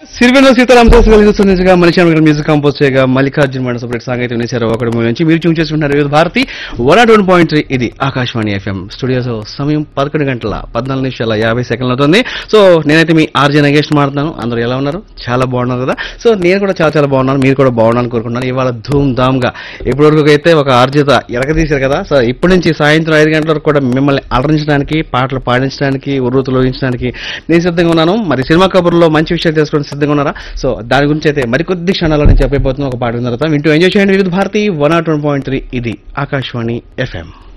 సిరివెన్న సీతారాం శాస్త్రి గారు చూస్తున్నట్టుగా మనిషి అనుకున్న మ్యూజిక్ కంపోజ్ చేయగా మల్లికార్జున మేడం సపరేట్ సాంగ్ అయితే వినేశారు ఒకటి మూవీ నుంచి మీరు చూసి చేస్తున్నారు Vividh Bharati one nought one point three ఇది ఆకాశవాణి ఎఫ్ఎం స్టూడియోస్ సమయం పదకొండు గంటల పద్నాలుగు నిమిషాల యాభై సెకండ్లు అవుతుంది సో నేనైతే మీ ఆర్జే నగేష్ మాట్లాడుతున్నాను అందరూ ఎలా ఉన్నారు చాలా బాగున్నారు కదా సో నేను కూడా చాలా చాలా బాగున్నాను మీరు కూడా బాగున్నాను కోరుకుంటున్నాను ఇవాళ ధూమ్ ధామ్ గా ఇప్పటివరకు అయితే ఒక ఆర్జిత ఎరగదీశారు కదా సో ఇప్పటి నుంచి సాయంత్రం ఐదు గంటల వరకు కూడా మిమ్మల్ని అలరించడానికి పాటలు పాడించడానికి ఉర్రూతులు ఊహించడానికి నేను సిద్ధంగా ఉన్నాను మరి సినిమా కబుర్లో మంచి విషయాలు తెలుసుకోవడానికి సిద్ధంగా ఉన్నారా సో దాని గురించి అయితే మరికొద్ది క్షణాల్లో నేను చెప్పబోతున్నా ఒక పాట విన్న తర్వాత వింటూ ఎంజాయ్ చేయండి Vividh Bharati one nought one point three ఇది ఆకాశవాణి ఎఫ్ఎం